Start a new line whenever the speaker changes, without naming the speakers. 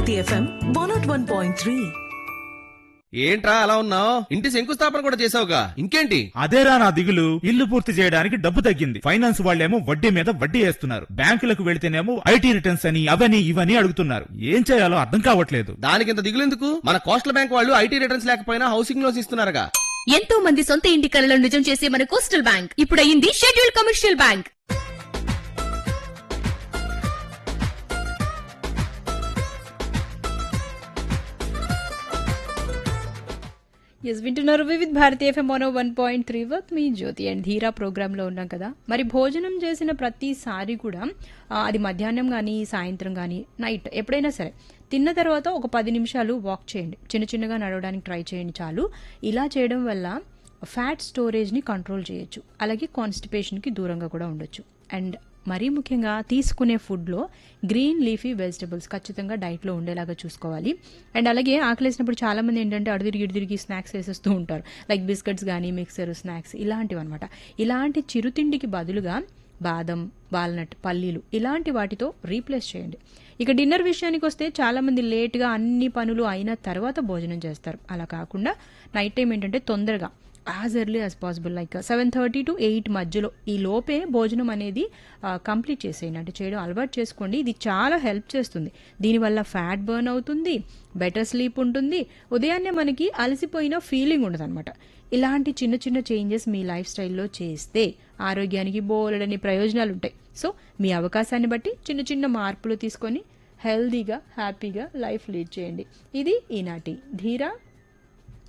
Bharati FM one naught one point three
ఏంట్రా అలా ఉన్నావు ఇంటి శంకుస్థాపన కూడా చేసావుగా ఇంకేంటి
అదేరా నా దిగులు ఇల్లు పూర్తి చేయడానికి డబ్బు తగ్గింది ఫైనాన్స్ వాళ్ళేమో వడ్డీ మీద వడ్డీ వేస్తున్నారు బ్యాంకులకు వెళితేనేమో ఐటీ రిటర్న్స్ అని అవని ఇవని అడుగుతున్నారు ఏం చేయాలో అర్థం కావట్లేదు
దానికింత దిగులెందుకు మన కోస్టల్ బ్యాంక్ వాళ్ళు ఐటీ రిటర్న్స్ లేకపోయినా హౌసింగ్ లోన్స్ ఇస్తున్నారుగా
ఎంతో మంది సొంత ఇంటి కలను నిజం చేసే మన కోస్టల్ బ్యాంక్ ఇప్పుడు అయింది షెడ్యూల్ కమర్షియల్ బ్యాంక్
ఎస్ వింటున్నారు Vividh Bharati FM one one point three వర్త్ మీ జ్యోతి అండ్ ధీరా ప్రోగ్రాంలో ఉన్నాం కదా మరి భోజనం చేసిన ప్రతిసారి కూడా ఆ, అది మధ్యాహ్నం కానీ సాయంత్రం కానీ నైట్ ఎప్పుడైనా సరే తిన్న తర్వాత ఒక పది నిమిషాలు వాక్ చేయండి చిన్న చిన్నగా నడవడానికి ట్రై చేయండి చాలు ఇలా చేయడం వల్ల ఫ్యాట్ స్టోరేజ్ని కంట్రోల్ చేయొచ్చు అలాగే కాన్స్టిపేషన్కి దూరంగా కూడా ఉండొచ్చు అండ్ మరీ ముఖ్యంగా తీసుకునే ఫుడ్లో గ్రీన్ లీఫీ వెజిటబుల్స్ ఖచ్చితంగా డైట్లో ఉండేలాగా చూసుకోవాలి అండ్ అలాగే ఆకలేసినప్పుడు చాలామంది ఏంటంటే అడు తిరిగి ఇటు తిరిగి స్నాక్స్ వేసేస్తూ ఉంటారు లైక్ బిస్కెట్స్ కానీ మిక్సర్ స్నాక్స్ ఇలాంటివి అనమాట ఇలాంటి చిరుతిండికి బదులుగా బాదం వాల్నట్ పల్లీలు ఇలాంటి వాటితో రీప్లేస్ చేయండి ఇక డిన్నర్ విషయానికి వస్తే చాలామంది లేట్గా అన్ని పనులు అయిన తర్వాత భోజనం చేస్తారు అలా కాకుండా నైట్ టైం ఏంటంటే తొందరగా as early as possible like seven thirty to eight మధ్యలో ఈ లోపే భోజనం అనేది కంప్లీట్ చేసేయండి అంటే చేయడం అలవాటు చేసుకోండి ఇది చాలా హెల్ప్ చేస్తుంది దీనివల్ల ఫ్యాట్ బర్న్ అవుతుంది బెటర్ స్లీప్ ఉంటుంది ఉదయాన్నే మనకి అలసిపోయిన ఫీలింగ్ ఉండదు అనమాట ఇలాంటి చిన్న చిన్న చేంజెస్ మీ లైఫ్ స్టైల్లో చేస్తే ఆరోగ్యానికి బోలెడని ప్రయోజనాలు ఉంటాయి సో మీ అవకాశాన్ని బట్టి చిన్న చిన్న మార్పులు తీసుకొని హెల్దీగా హ్యాపీగా లైఫ్ లీడ్ చేయండి ఇది ఈనాటి ధీరా